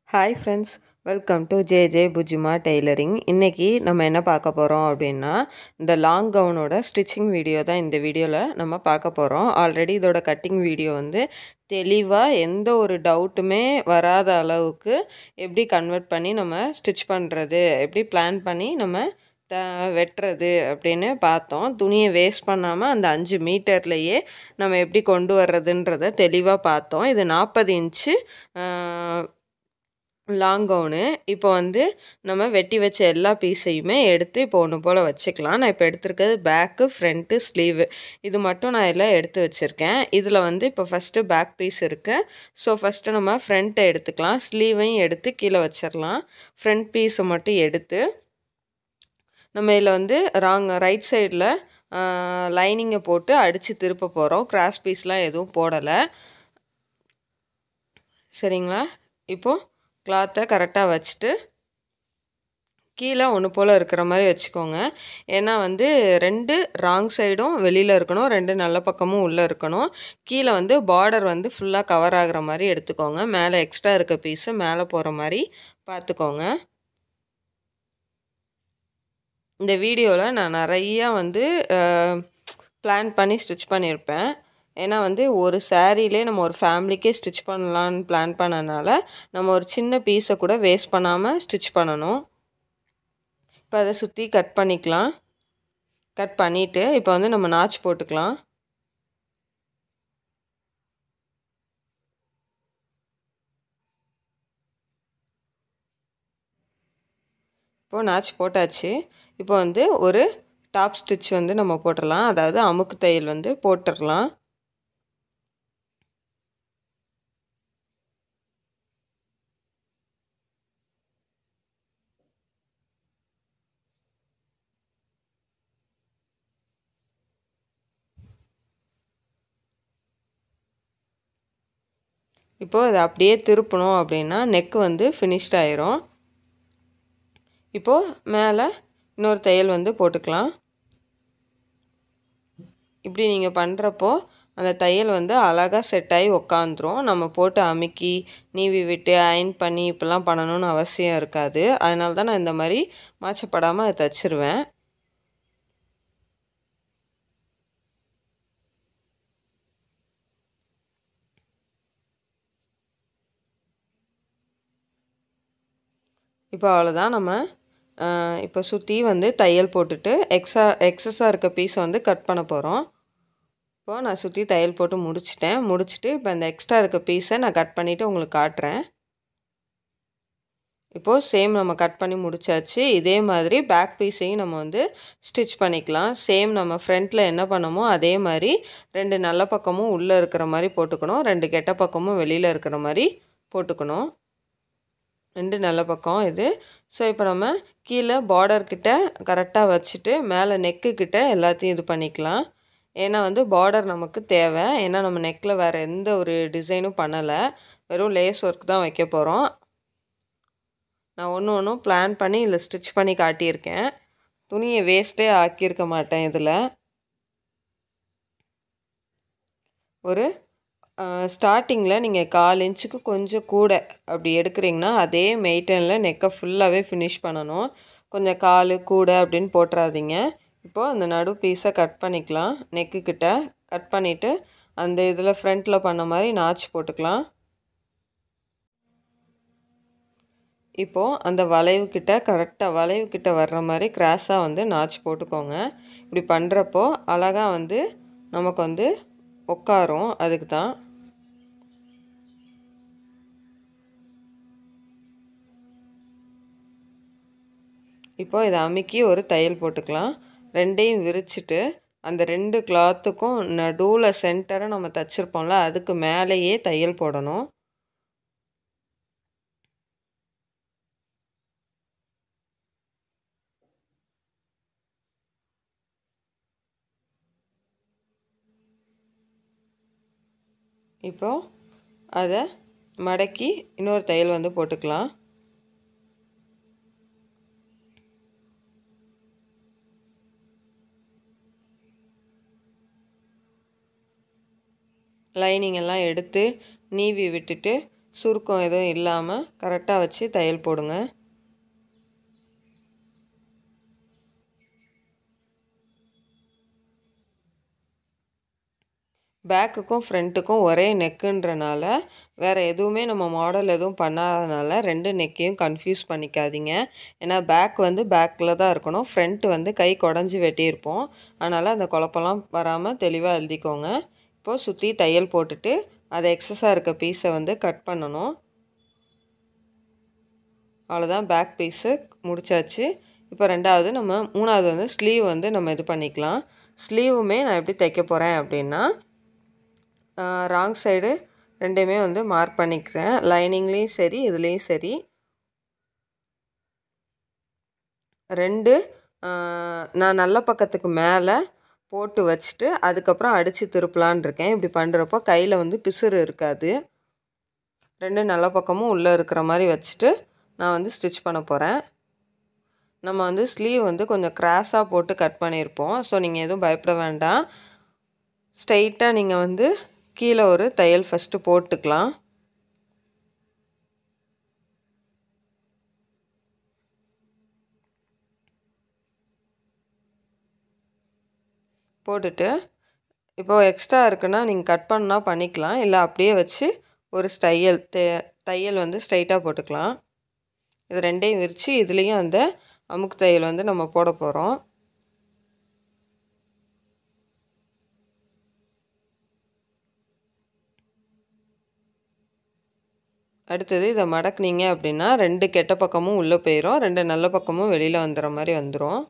hi friends welcome to J J Pujima tailoring இன்றைக்கி நம்ம என்ன பார்க்க போகிறோம் அப்படின்னா இந்த லாங் கவுனோட ஸ்டிச்சிங் வீடியோ தான் இந்த வீடியோவில் நம்ம பார்க்க போகிறோம் ஆல்ரெடி இதோட கட்டிங் வீடியோ வந்து தெளிவாக எந்த ஒரு டவுட்டுமே வராத அளவுக்கு எப்படி கன்வெர்ட் பண்ணி நம்ம ஸ்டிச் பண்ணுறது எப்படி பிளான் பண்ணி நம்ம த வெட்டுறது அப்படின்னு பார்த்தோம் துணியை வேஸ்ட் பண்ணாமல் அந்த அஞ்சு மீட்டர்லேயே நம்ம எப்படி கொண்டு வர்றதுன்றத தெளிவாக பார்த்தோம் இது நாற்பது இன்ச்சு லாங் கவுனு இப்போ வந்து நம்ம வெட்டி வச்ச எல்லா பீஸையுமே எடுத்து இப்போ ஒன்று போல் வச்சுக்கலாம் நான் இப்போ எடுத்திருக்கிறது பேக்கு ஃப்ரண்ட்டு ஸ்லீவு இது மட்டும் நான் எல்லாம் எடுத்து வச்சுருக்கேன் இதில் வந்து இப்போ ஃபஸ்ட்டு பேக் பீஸ் இருக்குது ஸோ ஃபஸ்ட்டு நம்ம ஃப்ரண்ட்டை எடுத்துக்கலாம் ஸ்லீவையும் எடுத்து கீழே வச்சிடலாம் ஃப்ரண்ட் பீஸை மட்டும் எடுத்து நம்ம இதில் வந்து ராங் ரைட் சைடில் லைனிங்கை போட்டு அடித்து திருப்ப போகிறோம் கிராஸ் பீஸ்லாம் எதுவும் போடலை சரிங்களா இப்போது கிளாத்தை கரெக்டாக வச்சுட்டு கீழே ஒன்று போல் இருக்கிற மாதிரி வச்சுக்கோங்க ஏன்னா வந்து ரெண்டு ராங் சைடும் வெளியில் இருக்கணும் ரெண்டு நல்ல பக்கமும் உள்ளே இருக்கணும் கீழே வந்து பார்டர் வந்து ஃபுல்லாக கவர் ஆகிற மாதிரி எடுத்துக்கோங்க மேலே எக்ஸ்ட்ரா இருக்க பீஸு மேலே போகிற மாதிரி பார்த்துக்கோங்க இந்த வீடியோவில் நான் நிறையா வந்து பிளான் பண்ணி ஸ்டிச் பண்ணியிருப்பேன் ஏன்னா வந்து ஒரு சாரீலே நம்ம ஒரு ஃபேமிலிக்கே ஸ்டிச் பண்ணலான்னு பிளான் பண்ணனால நம்ம ஒரு சின்ன பீஸை கூட வேஸ்ட் பண்ணாமல் ஸ்டிச் பண்ணணும் இப்போ அதை சுற்றி கட் பண்ணிக்கலாம் கட் பண்ணிவிட்டு இப்போ வந்து நம்ம நாச் போட்டுக்கலாம் இப்போது நாச் போட்டாச்சு இப்போ வந்து ஒரு டாப் ஸ்டிச் வந்து நம்ம போட்டுடலாம் அதாவது அமுக்கு தையல் வந்து போட்டுடலாம் இப்போது அதை அப்படியே திருப்பணும் அப்படின்னா நெக்கு வந்து ஃபினிஷ்ட் ஆயிரும் இப்போது மேலே இன்னொரு தையல் வந்து போட்டுக்கலாம் இப்படி நீங்கள் பண்ணுறப்போ அந்த தையல் வந்து அழகாக செட் ஆகி உக்காந்துரும் நம்ம போட்டு அமுக்கி நீவி விட்டு அயன் பண்ணி இப்படிலாம் பண்ணணும்னு அவசியம் இருக்காது அதனால தான் நான் இந்த மாதிரி மாச்சப்படாமல் அதை தைச்சிருவேன் இப்போ அவ்வளோதான் நம்ம இப்போ சுற்றி வந்து தையல் போட்டுட்டு எக்ஸா எக்ஸஸாக இருக்க பீஸை வந்து கட் பண்ண போகிறோம் இப்போது நான் சுற்றி தையல் போட்டு முடிச்சிட்டேன் முடிச்சுட்டு இப்போ இந்த எக்ஸ்ட்ரா இருக்க பீஸை நான் கட் பண்ணிவிட்டு உங்களுக்கு காட்டுறேன் இப்போது சேம் நம்ம கட் பண்ணி முடிச்சாச்சு இதே மாதிரி பேக் பீஸையும் நம்ம வந்து ஸ்டிச் பண்ணிக்கலாம் சேம் நம்ம ஃப்ரண்ட்டில் என்ன பண்ணமோ அதே மாதிரி ரெண்டு நல்ல பக்கமும் உள்ளே இருக்கிற மாதிரி போட்டுக்கணும் ரெண்டு கெட்ட பக்கமும் வெளியில் இருக்கிற மாதிரி போட்டுக்கணும் ரெண்டு நல்ல பக்கம் இது ஸோ இப்போ நம்ம கீழே பார்டர்கிட்ட கரெக்டாக வச்சுட்டு மேலே நெக்கு கிட்ட எல்லாத்தையும் இது பண்ணிக்கலாம் ஏன்னா வந்து பார்டர் நமக்கு தேவை ஏன்னா நம்ம நெக்கில் வேறு எந்த ஒரு டிசைனும் பண்ணலை வெறும் லேஸ் ஒர்க் தான் வைக்க போகிறோம் நான் ஒன்று ஒன்றும் பிளான் பண்ணி இதில் ஸ்டிச் பண்ணி காட்டியிருக்கேன் துணியை வேஸ்ட்டே ஆக்கியிருக்க மாட்டேன் இதில் ஒரு ஸ்டார்டிங்கில் நீங்கள் கால் இன்ச்சுக்கு கொஞ்சம் கூட அப்படி எடுக்கிறீங்கன்னா அதே மெயிட்டனில் நெக்கை ஃபுல்லாகவே ஃபினிஷ் பண்ணணும் கொஞ்சம் கால் கூட அப்படின்னு போட்டுறாதீங்க இப்போது அந்த நடு பீஸை கட் பண்ணிக்கலாம் நெக்குக்கிட்ட கட் பண்ணிவிட்டு அந்த இதில் ஃப்ரண்ட்டில் பண்ண மாதிரி நாச் போட்டுக்கலாம் இப்போது அந்த வளைவுக்கிட்ட கரெக்டாக வளைவுக்கிட்ட வர்ற மாதிரி கிராஸாக வந்து நாச் போட்டுக்கோங்க இப்படி பண்ணுறப்போ அழகாக வந்து நமக்கு வந்து உட்காரும் அதுக்கு தான் இப்போது இதை அமுக்கி ஒரு தையல் போட்டுக்கலாம் ரெண்டையும் விரிச்சிட்டு அந்த ரெண்டு கிளாத்துக்கும் நடுவில் சென்டரை நம்ம தைச்சிருப்போம்ல அதுக்கு மேலேயே தையல் போடணும் இப்போது அதை மடக்கி இன்னொரு தையல் வந்து போட்டுக்கலாம் லைனிங் எல்லாம் எடுத்து நீவி விட்டுட்டு சுருக்கம் எதுவும் இல்லாமல் கரெக்டாக வச்சு தையல் போடுங்க பேக்குக்கும் ஃப்ரண்ட்டுக்கும் ஒரே நெக்குன்றனால வேறு எதுவுமே நம்ம மாடல் எதுவும் பண்ணாதனால ரெண்டு நெக்கையும் கன்ஃபியூஸ் பண்ணிக்காதீங்க ஏன்னா பேக் வந்து பேக்கில் தான் இருக்கணும் ஃப்ரண்ட் வந்து கை குடஞ்சி வெட்டியிருப்போம் அதனால் அந்த குழப்பம்லாம் வராமல் தெளிவாக எழுதிக்கோங்க இப்போது சுற்றி தையல் போட்டுட்டு அதை எக்ஸஸாக இருக்க பீஸை வந்து கட் பண்ணணும் அவ்வளோதான் பேக் பீஸு முடிச்சாச்சு இப்போ ரெண்டாவது நம்ம மூணாவது வந்து ஸ்லீவ் வந்து நம்ம இது பண்ணிக்கலாம் ஸ்லீவுமே நான் எப்படி தைக்க போகிறேன் அப்படின்னா ராங் சைடு ரெண்டுமே வந்து மார்க் பண்ணிக்கிறேன் லைனிங்லேயும் சரி இதுலேயும் சரி ரெண்டு நான் நல்ல பக்கத்துக்கு மேலே போட்டு வச்சுட்டு அதுக்கப்புறம் அடித்து திருப்பலான் இருக்கேன் இப்படி பண்ணுறப்போ கையில் வந்து பிசுறு இருக்காது ரெண்டு நல்ல பக்கமும் உள்ளே இருக்கிற மாதிரி வச்சுட்டு நான் வந்து ஸ்டிச் பண்ண போகிறேன் நம்ம வந்து ஸ்லீவ் வந்து கொஞ்சம் கிராஸாக போட்டு கட் பண்ணியிருப்போம் ஸோ நீங்கள் எதுவும் பயப்பட வேண்டாம் ஸ்ட்ரைட்டாக நீங்கள் வந்து கீழே ஒரு தையல் ஃபஸ்ட்டு போட்டுக்கலாம் போட்டுட்டு இப்போது எக்ஸ்ட்ரா இருக்குன்னா நீங்கள் கட் பண்ணால் பண்ணிக்கலாம் இல்லை அப்படியே வச்சு ஒரு ஸ்டையல் தையல் வந்து ஸ்ட்ரைட்டாக போட்டுக்கலாம் இது ரெண்டையும் விரித்து இதுலேயும் அந்த அமுக்கு தையல் வந்து நம்ம போட போகிறோம் அடுத்தது இதை மடக்குனீங்க அப்படின்னா ரெண்டு கெட்ட பக்கமும் உள்ளே போயிடும் ரெண்டு நல்ல பக்கமும் வெளியில் வந்துடுற மாதிரி வந்துடும்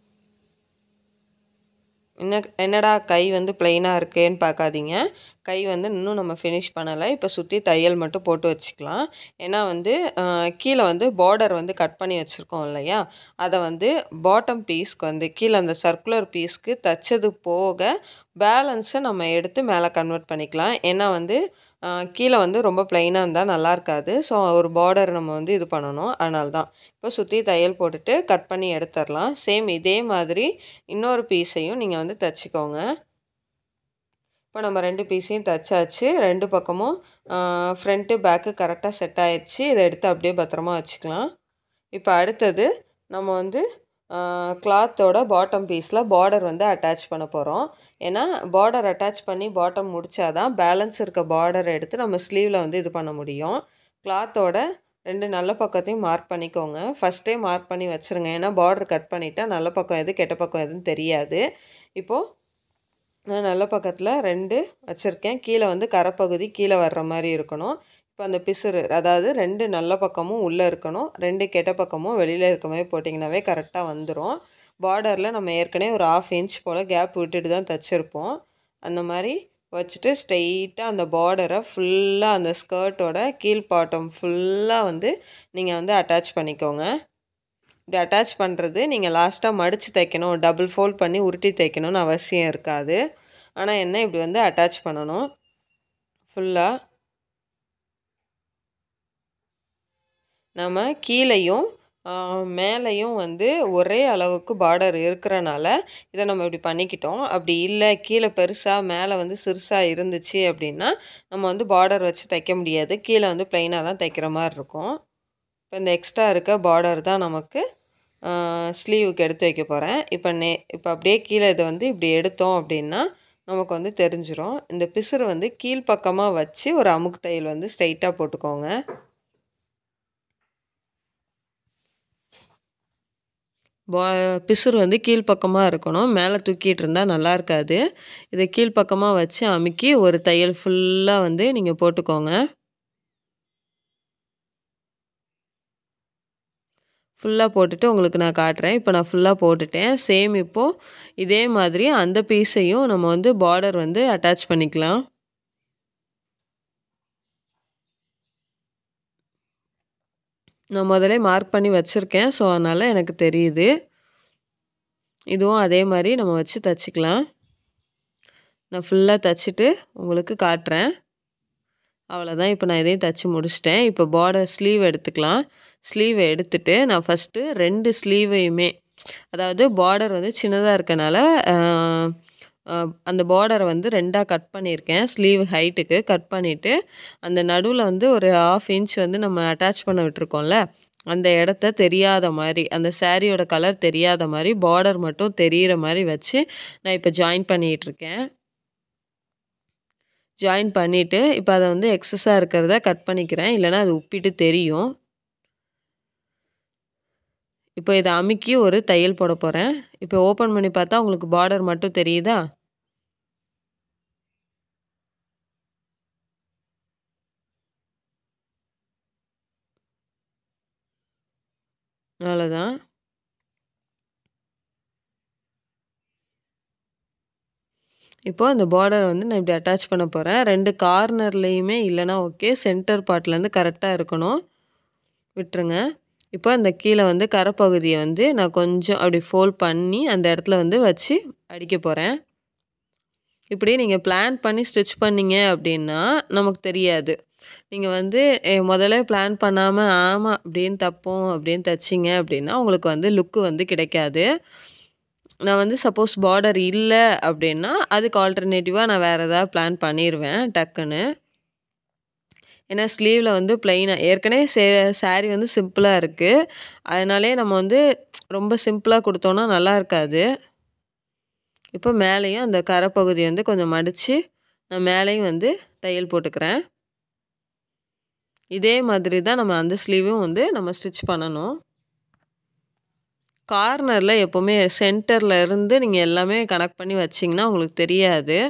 என்ன என்னடா கை வந்து பிளெயினாக இருக்கேன்னு பார்க்காதீங்க கை வந்து இன்னும் நம்ம ஃபினிஷ் பண்ணலை இப்போ சுற்றி தையல் மட்டும் போட்டு வச்சுக்கலாம் ஏன்னா வந்து கீழே வந்து பார்டர் வந்து கட் பண்ணி வச்சுருக்கோம் இல்லையா அதை வந்து பாட்டம் பீஸ்க்கு வந்து கீழே அந்த சர்க்குலர் பீஸ்க்கு தைச்சது போக பேலன்ஸை நம்ம எடுத்து மேலே கன்வெர்ட் பண்ணிக்கலாம் ஏன்னா வந்து கீழே வந்து ரொம்ப ப்ளைனாக இருந்தால் நல்லா இருக்காது ஸோ ஒரு பார்டர் நம்ம வந்து இது பண்ணணும் அதனால தான் இப்போ சுற்றி தையல் போட்டுட்டு கட் பண்ணி எடுத்துடலாம் சேம் இதே மாதிரி இன்னொரு பீஸையும் நீங்கள் வந்து தைச்சிக்கோங்க இப்போ நம்ம ரெண்டு பீஸையும் தைச்சாச்சு ரெண்டு பக்கமும் ஃப்ரண்ட்டு பேக்கு கரெக்டாக செட் ஆயிடுச்சு இதை எடுத்து அப்படியே பத்திரமா வச்சுக்கலாம் இப்போ அடுத்தது நம்ம வந்து கிளாத்தோட பாட்டம் பீஸில் பார்டர் வந்து அட்டாச் பண்ண போகிறோம் ஏன்னா பார்டர் அட்டாச் பண்ணி பாட்டம் முடித்தாதான் பேலன்ஸ் இருக்க பார்டர் எடுத்து நம்ம ஸ்லீவில் வந்து இது பண்ண முடியும் கிளாத்தோட ரெண்டு நல்ல பக்கத்தையும் மார்க் பண்ணிக்கோங்க ஃபஸ்ட்டே மார்க் பண்ணி வச்சுருங்க ஏன்னா பார்டர் கட் பண்ணிட்டா நல்ல பக்கம் எது கெட்ட பக்கம் எதுன்னு தெரியாது இப்போது நான் நல்ல பக்கத்தில் ரெண்டு வச்சுருக்கேன் கீழே வந்து கரைப்பகுதி கீழே வர்ற மாதிரி இருக்கணும் இப்போ அந்த பிசுறு அதாவது ரெண்டு நல்ல பக்கமும் உள்ளே இருக்கணும் ரெண்டு கெட்ட பக்கமும் வெளியில் இருக்க மாதிரி போட்டிங்கனாவே கரெக்டாக வந்துடும் பார்டரில் நம்ம ஏற்கனவே ஒரு ஆஃப் இன்ச் போல் கேப் விட்டுட்டு தான் தைச்சிருப்போம் அந்த மாதிரி வச்சுட்டு ஸ்ட்ரெயிட்டாக அந்த பார்டரை ஃபுல்லாக அந்த ஸ்கர்ட்டோட கீழ் பாட்டம் ஃபுல்லாக வந்து நீங்கள் வந்து அட்டாச் பண்ணிக்கோங்க இப்படி அட்டாச் பண்ணுறது நீங்கள் லாஸ்ட்டாக மடித்து தைக்கணும் டபுள் ஃபோல்ட் பண்ணி உருட்டி தைக்கணும்னு அவசியம் இருக்காது ஆனால் என்ன இப்படி வந்து அட்டாச் பண்ணணும் ஃபுல்லாக நம்ம கீழேயும் மேலேயும் வந்து ஒரே அளவுக்கு பார்டர் இருக்கிறனால இதை நம்ம இப்படி பண்ணிக்கிட்டோம் அப்படி இல்லை கீழே பெருசாக மேலே வந்து சிறுசாக இருந்துச்சு அப்படின்னா நம்ம வந்து பார்டர் வச்சு தைக்க முடியாது கீழே வந்து ப்ளைனாக தான் தைக்கிற மாதிரி இருக்கும் இப்போ இந்த எக்ஸ்ட்ரா இருக்க பார்டர் தான் நமக்கு ஸ்லீவுக்கு எடுத்து வைக்க போகிறேன் இப்போ நே இப்போ அப்படியே கீழே இதை வந்து இப்படி எடுத்தோம் அப்படின்னா நமக்கு வந்து தெரிஞ்சிடும் இந்த பிசுறு வந்து கீழ்ப்பக்கமாக வச்சு ஒரு அமுக்கு தையல் வந்து ஸ்ட்ரைட்டாக போட்டுக்கோங்க பா பிசுறு வந்து கீழ்ப்பக்கமாக இருக்கணும் மேலே தூக்கிட்டு இருந்தால் நல்லா இருக்காது இதை கீழ்ப்பக்கமாக வச்சு அமுக்கி ஒரு தையல் ஃபுல்லாக வந்து நீங்கள் போட்டுக்கோங்க ஃபுல்லாக போட்டுட்டு உங்களுக்கு நான் காட்டுறேன் இப்போ நான் ஃபுல்லாக போட்டுட்டேன் சேம் இப்போது இதே மாதிரி அந்த பீஸையும் நம்ம வந்து பார்டர் வந்து அட்டாச் பண்ணிக்கலாம் நான் முதலே மார்க் பண்ணி வச்சுருக்கேன் ஸோ அதனால் எனக்கு தெரியுது இதுவும் அதே மாதிரி நம்ம வச்சு தைச்சிக்கலாம் நான் ஃபுல்லாக தைச்சிட்டு உங்களுக்கு காட்டுறேன் அவ்வளோதான் இப்போ நான் இதையும் தைச்சி முடிச்சிட்டேன் இப்போ பார்டர் ஸ்லீவ் எடுத்துக்கலாம் ஸ்லீவை எடுத்துட்டு நான் ஃபஸ்ட்டு ரெண்டு ஸ்லீவையுமே அதாவது பார்டர் வந்து சின்னதாக இருக்கனால அந்த பார்டரை வந்து ரெண்டாக கட் பண்ணியிருக்கேன் ஸ்லீவ் ஹைட்டுக்கு கட் பண்ணிவிட்டு அந்த நடுவில் வந்து ஒரு ஆஃப் இன்ச் வந்து நம்ம அட்டாச் பண்ண விட்டுருக்கோம்ல அந்த இடத்த தெரியாத மாதிரி அந்த சாரியோட கலர் தெரியாத மாதிரி பார்டர் மட்டும் தெரிகிற மாதிரி வச்சு நான் இப்போ ஜாயின் பண்ணிகிட்ருக்கேன் ஜாயின் பண்ணிவிட்டு இப்போ அதை வந்து எக்ஸஸாக இருக்கிறத கட் பண்ணிக்கிறேன் இல்லைனா அது உப்பிட்டு தெரியும் இப்போ இதை அமுக்கி ஒரு தையல் போட போகிறேன் இப்போ ஓப்பன் பண்ணி பார்த்தா உங்களுக்கு பார்டர் மட்டும் தெரியுதா அவ்வளோதான் இப்போது அந்த பார்டரை வந்து நான் இப்படி அட்டாச் பண்ண போகிறேன் ரெண்டு கார்னர்லேயுமே இல்லைனா ஓகே சென்டர் பார்ட்லேருந்து கரெக்டாக இருக்கணும் விட்டுருங்க இப்போ அந்த கீழே வந்து கரைப்பகுதியை வந்து நான் கொஞ்சம் அப்படி ஃபோல்ட் பண்ணி அந்த இடத்துல வந்து வச்சு அடிக்க போகிறேன் இப்படி நீங்கள் பிளான் பண்ணி ஸ்டிச் பண்ணீங்க அப்படின்னா நமக்கு தெரியாது நீங்கள் வந்து முதல்ல பிளான் பண்ணாமல் ஆமாம் அப்படின்னு தப்போம் அப்படின்னு தைச்சிங்க அப்படின்னா உங்களுக்கு வந்து லுக்கு வந்து கிடைக்காது நான் வந்து சப்போஸ் பார்டர் இல்லை அப்படின்னா அதுக்கு ஆல்டர்னேட்டிவாக நான் வேறு ஏதாவது பிளான் பண்ணிடுவேன் டக்குன்னு ஏன்னா ஸ்லீவில் வந்து ப்ளைனாக ஏற்கனவே சே சாரீ வந்து சிம்பிளாக இருக்குது அதனாலே நம்ம வந்து ரொம்ப சிம்பிளாக கொடுத்தோன்னா நல்லா இருக்காது இப்போ மேலேயும் அந்த கரைப்பகுதி வந்து கொஞ்சம் மடித்து நான் மேலேயும் வந்து தையல் போட்டுக்கிறேன் இதே மாதிரி தான் நம்ம அந்த ஸ்லீவும் வந்து நம்ம ஸ்டிச் பண்ணணும் கார்னரில் எப்போவுமே சென்டரில் இருந்து நீங்கள் எல்லாமே கனெக்ட் பண்ணி வச்சிங்கன்னா உங்களுக்கு தெரியாது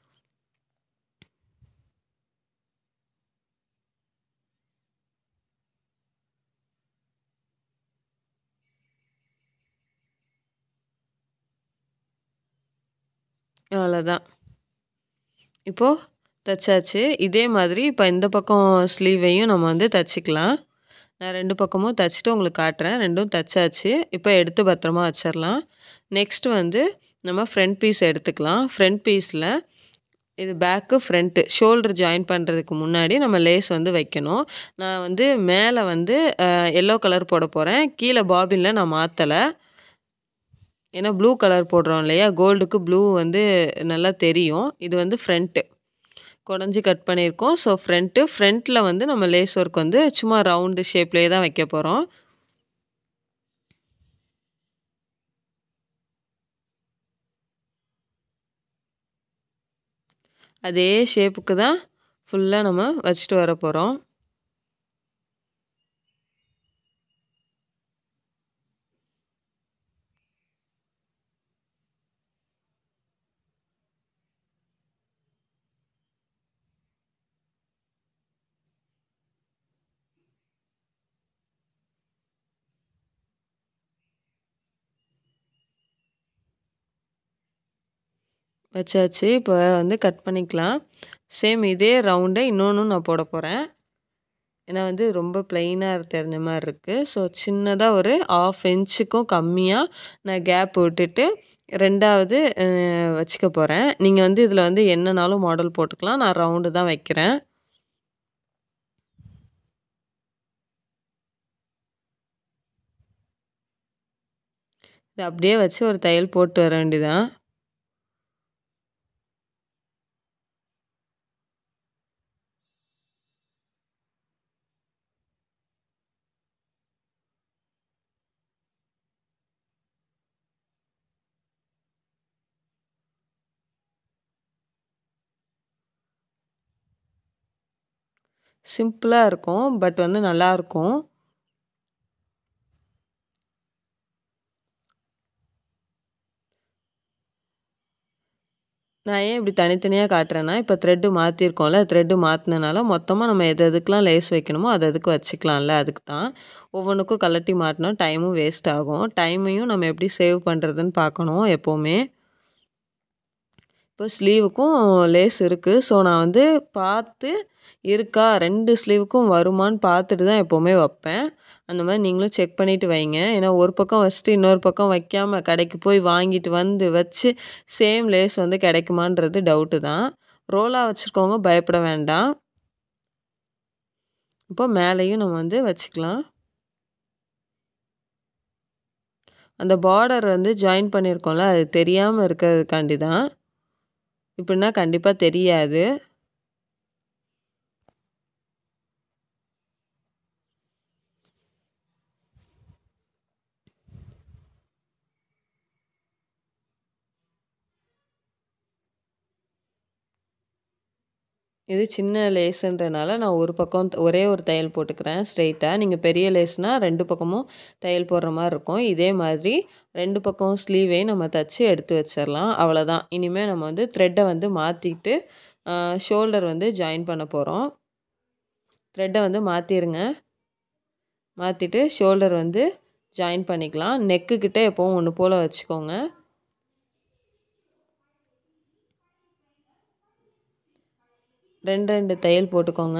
அவ்வளோதான் இப்போது தைச்சாச்சு இதே மாதிரி இப்போ இந்த பக்கம் ஸ்லீவையும் நம்ம வந்து தைச்சிக்கலாம் நான் ரெண்டு பக்கமும் தைச்சிட்டு உங்களுக்கு காட்டுறேன் ரெண்டும் தைச்சாச்சு இப்போ எடுத்து பத்திரமா வச்சிடலாம் நெக்ஸ்ட் வந்து நம்ம ஃப்ரண்ட் பீஸ் எடுத்துக்கலாம் ஃப்ரண்ட் பீஸில் இது பேக்கு ஃப்ரண்ட்டு ஷோல்டர் ஜாயின் பண்ணுறதுக்கு முன்னாடி நம்ம லேஸ் வந்து வைக்கணும் நான் வந்து மேலே வந்து எல்லோ கலர் போட போகிறேன் கீழே பாபினில் நான் மாற்றலை ஏன்னா ப்ளூ கலர் போடுறோம் இல்லையா கோல்டுக்கு ப்ளூ வந்து நல்லா தெரியும் இது வந்து ஃப்ரண்ட்டு குடஞ்சி கட் பண்ணியிருக்கோம் ஸோ ஃப்ரண்ட்டு ஃப்ரண்ட்டில் வந்து நம்ம லேஸ் ஒர்க் வந்து சும்மா ரவுண்டு ஷேப்லேயே தான் வைக்க போகிறோம் அதே ஷேப்புக்கு தான் ஃபுல்லாக நம்ம வச்சுட்டு வர போகிறோம் வச்சாச்சு இப்போ வந்து கட் பண்ணிக்கலாம் சேம் இதே ரவுண்டை இன்னொன்றும் நான் போட போகிறேன் ஏன்னா வந்து ரொம்ப ப்ளைனாக தெரிஞ்ச மாதிரி இருக்குது ஸோ சின்னதாக ஒரு ஆஃப் இன்ச்சுக்கும் கம்மியாக நான் கேப் விட்டுட்டு ரெண்டாவது வச்சுக்க போகிறேன் நீங்கள் வந்து இதில் வந்து என்னனாலும் மாடல் போட்டுக்கலாம் நான் ரவுண்டு தான் வைக்கிறேன் இதை அப்படியே வச்சு ஒரு தையல் போட்டு வர வேண்டியதான் சிம்பிளாக இருக்கும் பட் வந்து நல்லாயிருக்கும் நான் ஏன் இப்படி தனித்தனியாக காட்டுறேன்னா இப்போ த்ரெட்டு மாற்றிருக்கோம்ல த்ரெட்டு மாற்றினனால மொத்தமாக நம்ம எது எதுக்கெலாம் லேஸ் வைக்கணுமோ அது அதுக்கு வச்சுக்கலாம்ல அதுக்கு தான் ஒவ்வொன்றுக்கும் கலட்டி மாட்டினா டைமும் வேஸ்ட் ஆகும் டைமையும் நம்ம எப்படி சேவ் பண்ணுறதுன்னு பார்க்கணும் எப்போவுமே இப்போ ஸ்லீவுக்கும் லேஸ் இருக்குது ஸோ நான் வந்து பார்த்து இருக்கா ரெண்டு ஸ்லீவுக்கும் வருமான்னு பார்த்துட்டு தான் எப்போவுமே வைப்பேன் அந்த மாதிரி நீங்களும் செக் பண்ணிவிட்டு வைங்க ஏன்னா ஒரு பக்கம் வச்சுட்டு இன்னொரு பக்கம் வைக்காமல் கடைக்கு போய் வாங்கிட்டு வந்து வச்சு சேம் லேஸ் வந்து கிடைக்குமான்றது டவுட்டு தான் ரோலாக வச்சுருக்கவங்க பயப்பட வேண்டாம் இப்போ மேலேயும் நம்ம வந்து வச்சுக்கலாம் அந்த பார்டர் வந்து ஜாயின் பண்ணியிருக்கோம்ல அது தெரியாமல் இருக்கிறதுக்காண்டி தான் இப்படின்னா கண்டிப்பாக தெரியாது இது சின்ன லேஸுன்றனால நான் ஒரு பக்கம் ஒரே ஒரு தையல் போட்டுக்கிறேன் ஸ்ட்ரெயிட்டாக நீங்கள் பெரிய லேஸ்னால் ரெண்டு பக்கமும் தையல் போடுற மாதிரி இருக்கும் இதே மாதிரி ரெண்டு பக்கம் ஸ்லீவையும் நம்ம தச்சு எடுத்து வச்சிடலாம் அவ்வளோதான் இனிமேல் நம்ம வந்து த்ரெட்டை வந்து மாற்றிட்டு ஷோல்டர் வந்து ஜாயின் பண்ண போகிறோம் த்ரெட்டை வந்து மாற்றிடுங்க மாற்றிட்டு ஷோல்டர் வந்து ஜாயின் பண்ணிக்கலாம் நெக்கு கிட்டே எப்போவும் ஒன்று போல் வச்சுக்கோங்க ரெண்டு ரெண்டு தையல் போட்டுக்கோங்க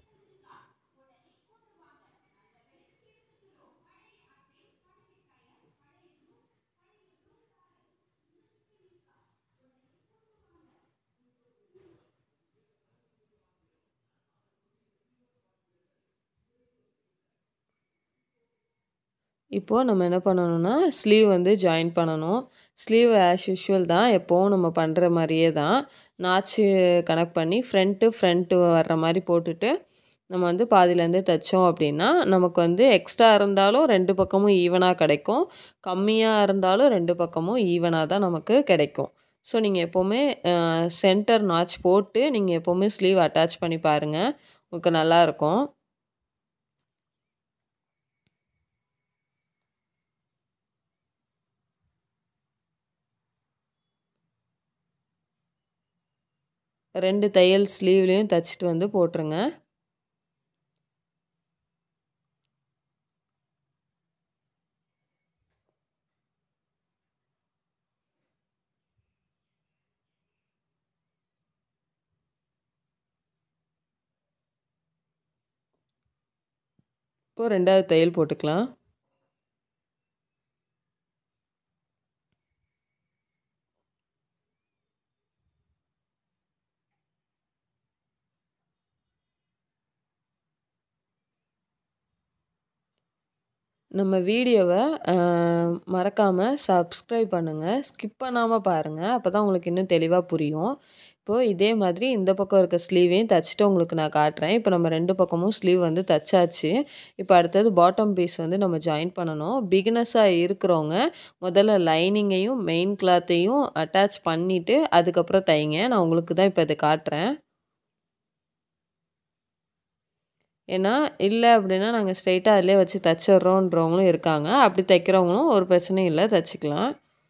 இப்போது நம்ம என்ன பண்ணணும்னா ஸ்லீவ் வந்து ஜாயின் பண்ணணும் ஸ்லீவ் ஆஸ் யூஷுவல் தான் எப்போவும் நம்ம பண்ணுற மாதிரியே தான் நாச்சு கனெக்ட் பண்ணி ஃப்ரண்ட்டு ஃப்ரண்ட்டு வர்ற மாதிரி போட்டுட்டு நம்ம வந்து பாதியிலேருந்து தைச்சோம் அப்படின்னா நமக்கு வந்து எக்ஸ்ட்ரா இருந்தாலும் ரெண்டு பக்கமும் ஈவனாக கிடைக்கும் கம்மியாக இருந்தாலும் ரெண்டு பக்கமும் ஈவனாக தான் நமக்கு கிடைக்கும் ஸோ நீங்கள் எப்போவுமே சென்டர் நாச் போட்டு நீங்கள் எப்போவுமே ஸ்லீவ் அட்டாச் பண்ணி பாருங்கள் உங்களுக்கு நல்லாயிருக்கும் ரெண்டு தையல் ஸ்லீவ்லேயும் தைச்சிட்டு வந்து போட்டுருங்க இப்போது ரெண்டாவது தையல் போட்டுக்கலாம் நம்ம வீடியோவை மறக்காமல் சப்ஸ்கிரைப் பண்ணுங்கள் ஸ்கிப் பண்ணாமல் பாருங்கள் அப்போ தான் உங்களுக்கு இன்னும் தெளிவாக புரியும் இப்போது இதே மாதிரி இந்த பக்கம் இருக்க ஸ்லீவையும் தைச்சிட்டு உங்களுக்கு நான் காட்டுறேன் இப்போ நம்ம ரெண்டு பக்கமும் ஸ்லீவ் வந்து தைச்சாச்சு இப்போ அடுத்தது பாட்டம் பீஸ் வந்து நம்ம ஜாயின் பண்ணணும் பிகினஸாக இருக்கிறவங்க முதல்ல லைனிங்கையும் மெயின் கிளாத்தையும் அட்டாச் பண்ணிவிட்டு அதுக்கப்புறம் தைங்க நான் உங்களுக்கு தான் இப்போ இதை காட்டுறேன் ஏன்னா இல்லை அப்படின்னா நாங்கள் ஸ்ட்ரைட்டாக அதிலே வச்சு தைச்சிட்றோன்றவங்களும் இருக்காங்க அப்படி தைக்கிறவங்களும் ஒரு பிரச்சனையும் இல்லை தைச்சிக்கலாம்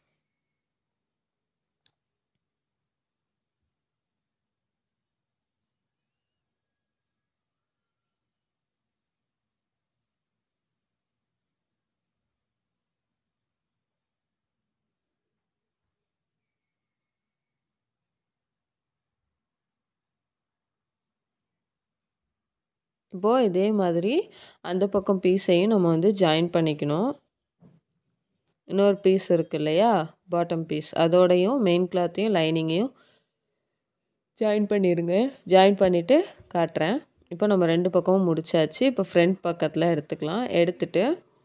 இப்போது இதே மாதிரி அந்த பக்கம் பீஸையும் நம்ம வந்து ஜாயின் பண்ணிக்கணும் இன்னொரு பீஸ் இருக்கு இல்லையா பாட்டம் பீஸ் அதோடையும் மெயின் கிளாத்தையும் லைனிங்கையும் ஜாயின் பண்ணிடுங்க ஜாயின் பண்ணிவிட்டு காட்டுறேன் இப்போ நம்ம ரெண்டு பக்கமும் முடிச்சாச்சு இப்போ ஃப்ரண்ட் பக்கத்தில் எடுத்துக்கலாம் எடுத்துட்டு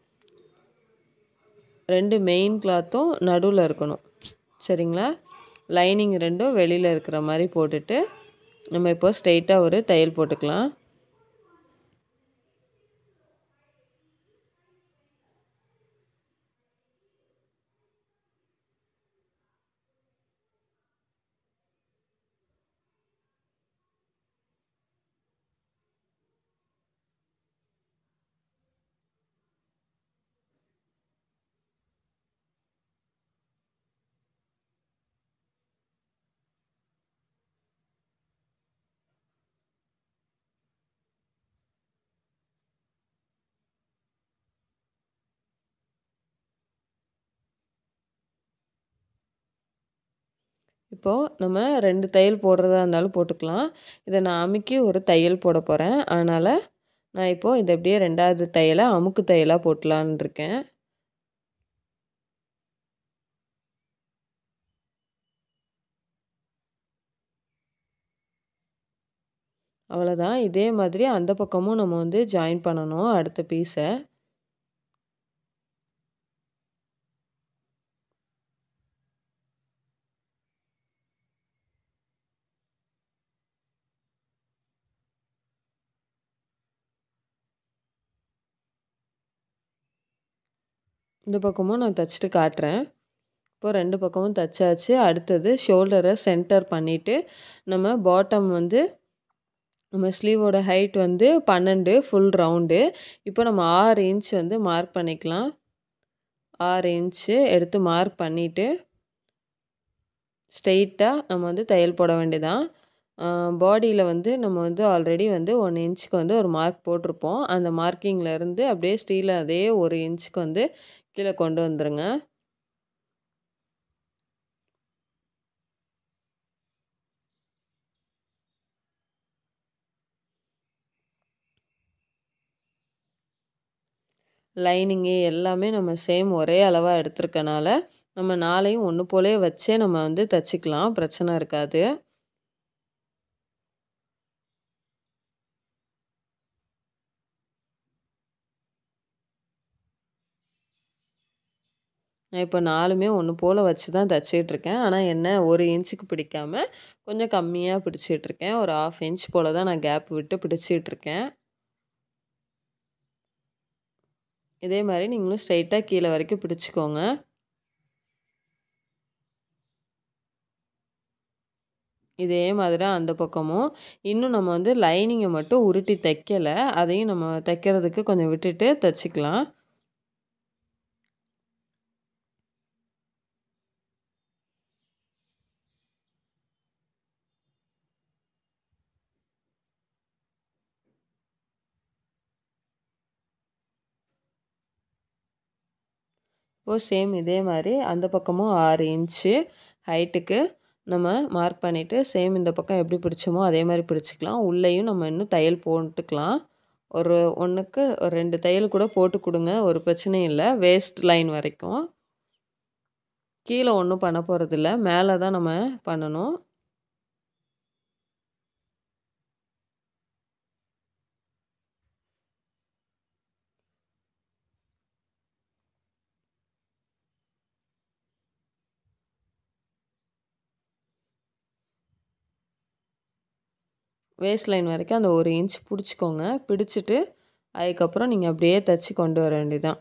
ரெண்டு மெயின் கிளாத்தும் நடுவில் இருக்கணும் சரிங்களா லைனிங் ரெண்டும் வெளியில் இருக்கிற மாதிரி போட்டுட்டு நம்ம இப்போ ஸ்ட்ரைட்டாக ஒரு தையல் போட்டுக்கலாம் இப்போது நம்ம ரெண்டு தையல் போடுறதா இருந்தாலும் போட்டுக்கலாம் இதை நான் அமுக்கி ஒரு தையல் போட போகிறேன் அதனால் நான் இப்போது இதை அப்படியே ரெண்டாவது தையலை அமுக்கு தையலாக போட்டலான் இருக்கேன் அவ்வளோதான் இதே மாதிரி அந்த பக்கமும் நம்ம வந்து ஜாயின் பண்ணணும் அடுத்த பீஸை இந்த பக்கமும் நான் தைச்சிட்டு காட்டுறேன் இப்போ ரெண்டு பக்கமும் தைச்சாச்சு அடுத்தது ஷோல்டரை சென்டர் பண்ணிவிட்டு நம்ம பாட்டம் வந்து நம்ம ஸ்லீவோட ஹைட் வந்து பன்னெண்டு ஃபுல் ரவுண்டு இப்போ நம்ம ஆறு இன்ச் வந்து மார்க் பண்ணிக்கலாம் ஆறு இன்ச்சு எடுத்து மார்க் பண்ணிவிட்டு ஸ்ட்ரெயிட்டாக நம்ம வந்து தையல் போட வேண்டியதான் பாடியில் வந்து நம்ம வந்து ஆல்ரெடி வந்து ஒன் இன்ச்சுக்கு வந்து ஒரு மார்க் போட்டிருப்போம் அந்த மார்க்கிங்லேருந்து அப்படியே ஸ்டீல் அதே ஒரு இன்ச்சுக்கு வந்து கீழே கொண்டு வந்துடுங்க லைனிங்கு எல்லாமே நம்ம சேம் ஒரே அளவாக எடுத்திருக்கனால நம்ம நாளையும் ஒன்று போலே வச்சே நம்ம வந்து தைச்சிக்கலாம் பிரச்சனை இருக்காது நான் இப்போ நாலுமே ஒன்று போல் வச்சு தான் தைச்சிட்ருக்கேன் ஆனால் என்ன ஒரு இன்ச்சுக்கு பிடிக்காமல் கொஞ்சம் கம்மியாக பிடிச்சிட்ருக்கேன் ஒரு ஆஃப் இன்ச் போல் தான் நான் கேப் விட்டு பிடிச்சிட்ருக்கேன் இதே மாதிரி நீங்களும் ஸ்ட்ரைட்டாக கீழே வரைக்கும் பிடிச்சிக்கோங்க இதே மாதிரி தான் அந்த பக்கமும் இன்னும் நம்ம வந்து லைனிங்கை மட்டும் உருட்டி தைக்கலை அதையும் நம்ம தைக்கிறதுக்கு கொஞ்சம் விட்டுட்டு தைச்சிக்கலாம் இப்போது சேம் இதே மாதிரி அந்த பக்கமும் ஆறு இன்ச்சு ஹைட்டுக்கு நம்ம மார்க் பண்ணிவிட்டு சேம் இந்த பக்கம் எப்படி பிடிச்சோமோ அதே மாதிரி பிடிச்சிக்கலாம் உள்ளேயும் நம்ம இன்னும் தையல் போட்டுக்கலாம் ஒரு ஒன்றுக்கு ஒரு ரெண்டு தையல் கூட போட்டு கொடுங்க ஒரு பிரச்சனையும் இல்லை வேஸ்ட் லைன் வரைக்கும் கீழே ஒன்றும் பண்ண போகிறதில்ல மேலே தான் நம்ம பண்ணணும் வேஸ்ட் லைன் வரைக்கும் அந்த ஒரு இன்ச் பிடிச்சிக்கோங்க பிடிச்சிட்டு அதுக்கப்புறம் நீங்கள் அப்படியே தைச்சி கொண்டு வர வேண்டியதான்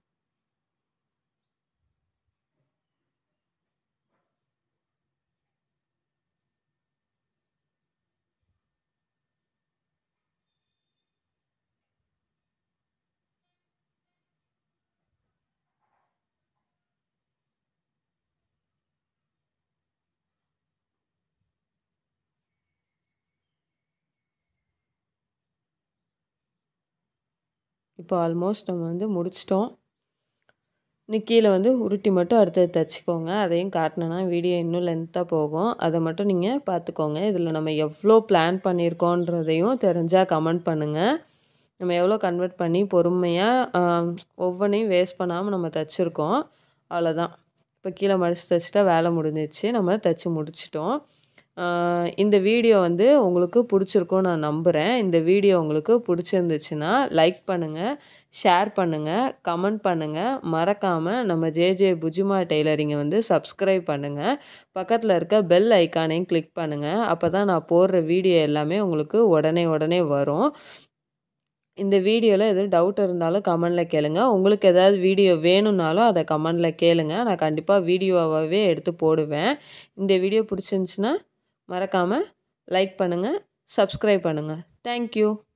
இப்போ ஆல்மோஸ்ட் நம்ம வந்து முடிச்சிட்டோம் இன்னும் கீழே வந்து உருட்டி மட்டும் அடுத்தது தைச்சிக்கோங்க அதையும் காட்டினேன்னா வீடியோ இன்னும் லென்த்தாக போகும் அதை மட்டும் நீங்கள் பார்த்துக்கோங்க இதில் நம்ம எவ்வளோ பிளான் பண்ணியிருக்கோன்றதையும் தெரிஞ்சால் கமெண்ட் பண்ணுங்கள் நம்ம எவ்வளோ கன்வெர்ட் பண்ணி பொறுமையாக ஒவ்வொன்றையும் வேஸ்ட் பண்ணாமல் நம்ம தைச்சிருக்கோம் அவ்வளோதான் இப்போ கீழே மடித்து தைச்சிட்டா வேலை முடிஞ்சிச்சு நம்ம தைச்சி முடிச்சிட்டோம் இந்த வீடியோ வந்து உங்களுக்கு பிடிச்சிருக்கும் நான் நம்புகிறேன் இந்த வீடியோ உங்களுக்கு பிடிச்சிருந்துச்சுன்னா லைக் பண்ணுங்கள் ஷேர் பண்ணுங்கள் கமெண்ட் பண்ணுங்கள் மறக்காமல் நம்ம ஜேஜே புஜுமா டெய்லரிங்கை வந்து சப்ஸ்கிரைப் பண்ணுங்கள் பக்கத்தில் இருக்க பெல் ஐக்கானையும் கிளிக் பண்ணுங்கள் அப்போ தான் நான் போடுற வீடியோ எல்லாமே உங்களுக்கு உடனே உடனே வரும் இந்த வீடியோவில் எதுவும் டவுட் இருந்தாலும் கமெண்டில் கேளுங்க உங்களுக்கு ஏதாவது வீடியோ வேணும்னாலும் அதை கமெண்டில் கேளுங்க நான் கண்டிப்பாக வீடியோவாகவே எடுத்து போடுவேன் இந்த வீடியோ பிடிச்சிருந்துச்சின்னா மறக்காமல் லைக் பண்ணுங்கள் சப்ஸ்கிரைப் பண்ணுங்கள் தேங்க்யூ